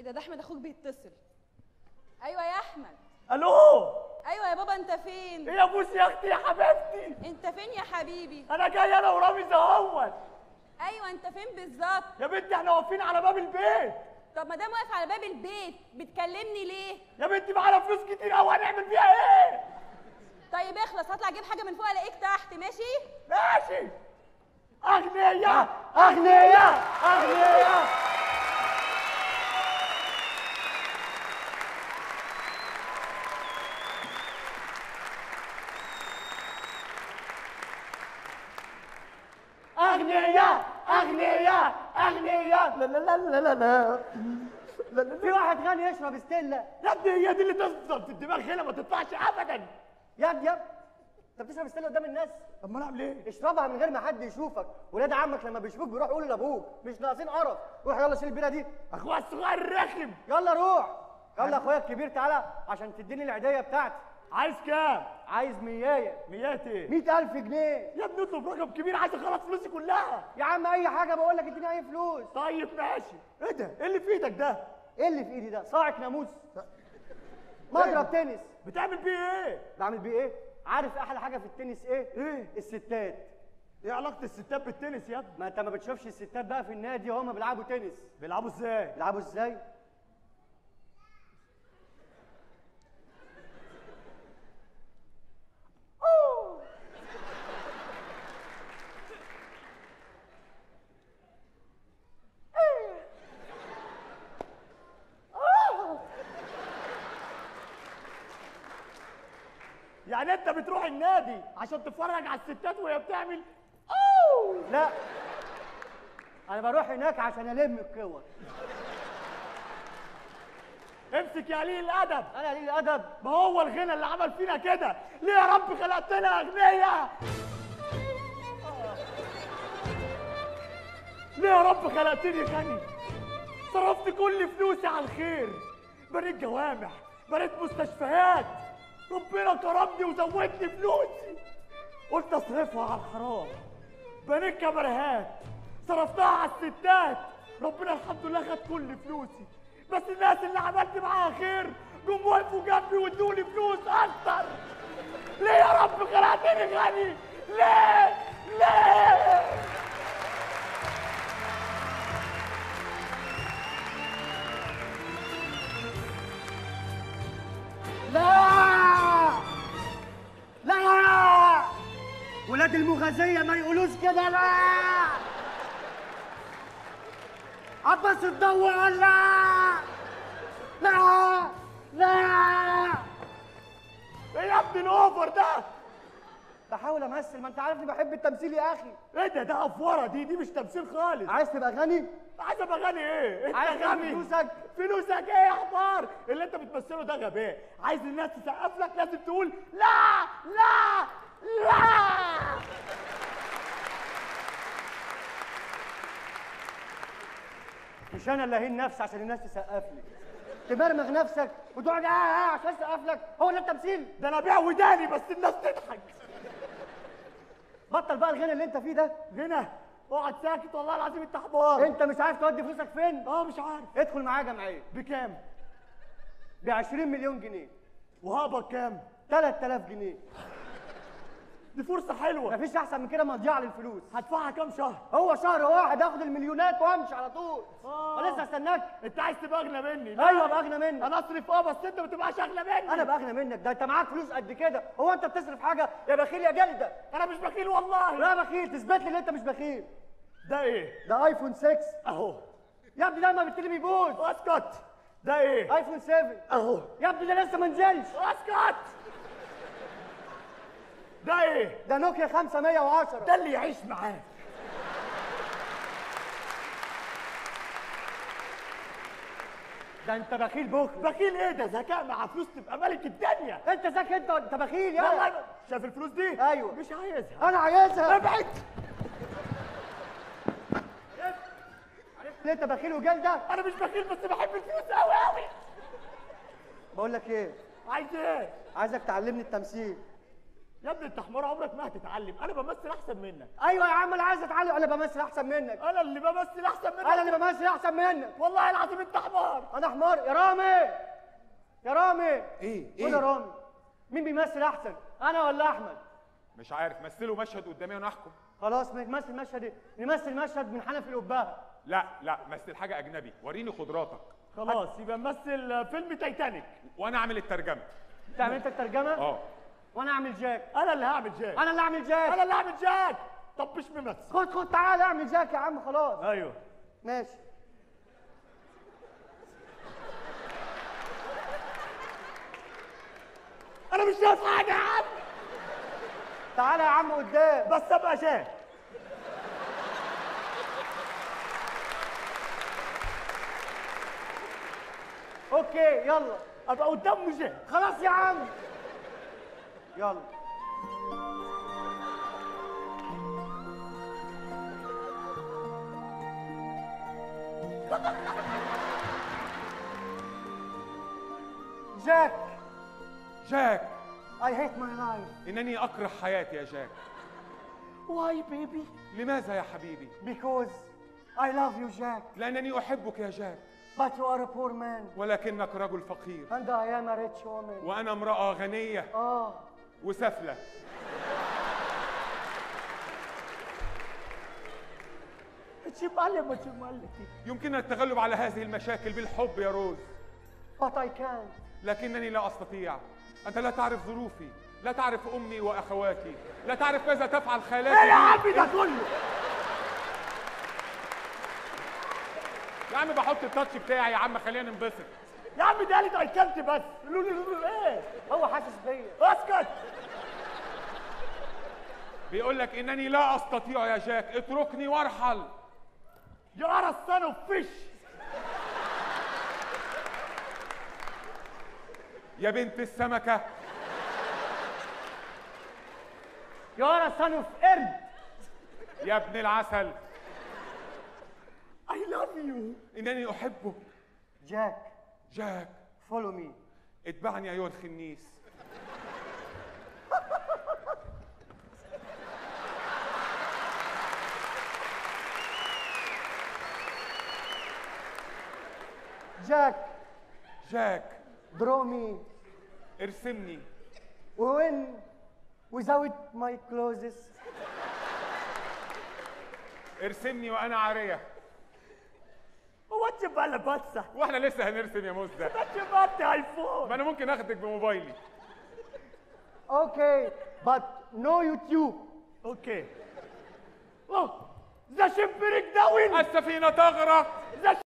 ايه ده ده احمد اخوك بيتصل ايوه يا احمد الو ايوه يا بابا انت فين ايه يا بوسي يا اختي يا حبيبتي انت فين يا حبيبي انا جاي انا ورامز اهوت ايوه انت فين بالظبط يا بنتي احنا واقفين على باب البيت طب ما دام واقف على باب البيت بتكلمني ليه يا بنتي معانا فلوس كتير قوي هنعمل فيها ايه طيب اخلص هطلع اجيب حاجه من فوق الاقيك تحت ماشي ماشي اغنياء اغنياء اغنياء اغنياء اغنياء اغنياء لا لا لا لا لا لا لا لا في واحد غني يشرب ستيلا يا ابني هي دي اللي تفضل في الدماغ هنا ما تطلعش ابدا يا ابني يا ابني انت بتشرب ستيلا قدام الناس طب ما انا اعمل ايه؟ اشربها من غير ما حد يشوفك ولاد عمك لما بيشوفوك بيروح يقولوا لابوك مش ناقصين قرف روح يلا شيل البيره دي اخويا الصغير رخم يلا روح يلا اخويا الكبير تعالى عشان تديني العيديه بتاعتي عايز كام؟ عايز ميايه ميات ايه؟ 100000 جنيه يا ابني اطلب رقم كبير عايز اخلص فلوسي كلها يا عم اي حاجه بقول لك اديني اي فلوس طيب ماشي ايه ده؟ ايه اللي في ايدك ده؟ ايه اللي في ايدي ده صاعق ناموس مضرب تنس بتعمل بيه ايه؟ بعمل بيه ايه عارف احلى حاجه في التنس ايه ايه؟ الستات ايه علاقة الستات بالتنس يا ابني؟ ما انت ما بتشوفش الستات بقى في النادي وهم بيلعبوا تنس بيلعبوا ازاي؟ بيلعبوا ازاي يعني انت بتروح النادي عشان تتفرج على الستات وهي بتعمل اوه لا انا بروح هناك عشان الم الكور امسك يا قليل الادب انا قليل الادب ما هو الغنى اللي عمل فينا كده ليه يا رب خلقتنا اغنياء ليه يا رب خلقتني غني صرفت كل فلوسي على الخير بنيت جوامع بنيت مستشفيات ربنا كرمني وزودني فلوسي قلت اصرفها على الحرام بنيت كباريهات صرفتها على الستات ربنا الحمد لله خد كل فلوسي بس الناس اللي عملت معاها خير جم وقفوا جنبي وادوني فلوس اكتر ليه يا رب خلقتني غني ليه ليه لا لا ولاد المغازية ما يقولوش كده لا عباس الضوء لا لا لا ايه يا ابني الاوفر ده بحاول امثل ما انت عارفني بحب التمثيل يا اخي ايه ده ده افوره دي دي مش تمثيل خالص عايز تبقى غني عايز ابقى غني ايه انت عايز تاخد غبي فلوسك؟ فلوسك ايه يا حمار اللي انت بتمثله ده غباء عايز الناس تسقف لك لازم تقول لا لا لا مش انا اللي اهين نفسي عشان الناس تسقف لي تمرمغ نفسك وتقعد اه اه عشان تسقف لك هو ده التمثيل ده انا ابيع وداني بس الناس تضحك بطل بقى الغنى اللي انت فيه ده هنا اقعد ساكت والله العظيم انت حمار انت مش عارف تودي فلوسك فين اه مش عارف ادخل معايا جمعيه بكام ب 20 مليون جنيه وهقبض كام 3000 جنيه دي فرصه حلوه مفيش احسن من كده مضيعه للفلوس هدفعها كام شهر هو شهر واحد اخد المليونات وامشي على طول آه. ولسه استناك انت عايز تبقى اغنى مني ايوه ابقى اغنى منك انا اصرف اه بس انت ما تبقاش اغنى مني انا ابقى اغنى منك ده انت معاك فلوس قد كده هو انت بتصرف حاجه يا بخيل يا جلده انا مش بخيل والله لا بخيل تثبت لي ان انت مش بخيل ده ايه ده ايفون 6 اهو يا ابني ده ما بالتلي بيبوظ اسكت ده ايه ايفون 7 اهو يا ابني ده لسه ما نزلش اسكت ده ايه ده نوكيا 510 ده اللي يعيش معاه ده انت بخيل بخل بخيل ايه ده ذكاء مع فلوس تبقى ملك الدنيا انت ذكي انت انت بخيل يا والله شايف الفلوس دي ايوه. مش عايزها انا عايزها ابعد عرفت ان انت بخيل وجلده انا مش بخيل بس بحب الفلوس قوي قوي بقول لك ايه عايز ايه عايزك تعلمني التمثيل يا ابني انت حمار عمرك ما هتتعلم انا بمثل احسن منك ايوه يا عم انا عايز اتعلم انا بمثل احسن منك انا اللي بمثل احسن منك انا اللي بمثل احسن منك والله العظيم انت حمار انا حمار يا رامي يا رامي ايه قول يا ايه رامي مين بيمثل احسن انا ولا احمد مش عارف مثلوا مشهد قدامي وانا احكم خلاص نمثل مشهد ايه نمثل مشهد من حنفي القبهه لا لا مثل حاجه اجنبي وريني قدراتك خلاص يبقى نمثل فيلم تايتانيك وانا اعمل الترجمه تعمل انت الترجمه اه وانا اعمل جاك انا اللي هعمل جاك انا اللي اعمل جاك انا اللي هعمل جاك طب مش ممثل خد خد تعالى اعمل جاك يا عم خلاص ايوه ماشي انا مش شايف حاجه يا عم تعالى يا عم قدام بس ابقى شايف اوكي يلا ابقى قدام مش شايف خلاص يا عم يلا جاك جاك I hate my life انني اكره حياتي يا جاك واي بيبي لماذا يا حبيبي because I love you Jack لانني احبك يا جاك but you are a poor man ولكنك رجل فقير and I am a rich woman وانا امراه غنيه اه وسفله تشيب معلم ما تشيب معلم يمكننا التغلب على هذه المشاكل بالحب يا روز but I can't لكنني لا استطيع انت لا تعرف ظروفي لا تعرف امي واخواتي لا تعرف ماذا تفعل خالاتي ايه يا بي. عم ده كله يا عم بحط التاتش بتاعي يا عم خلينا ننبسط يا عم ده قالت ايكلت بس لولو لولو ايه هو حاسس بيا اسكت بيقول لك انني لا استطيع يا جاك اتركني وارحل يا ار الصن اوف فيش يا بنت السمكه you are a son of قرد يا ابن العسل اي لاف يو انني احبك جاك جاك follow me اتبعني ايها الخنيس جاك جاك draw me ارسمني when without my clothes ارسمني وانا عاريه هو انت بقى بس واحنا لسه هنرسم يا مزة انت بقى ايفون ما انا ممكن اخدك بموبايلي okay but no YouTube اوكي اوه ذا شمبريك داوين السفينه تغرق ذا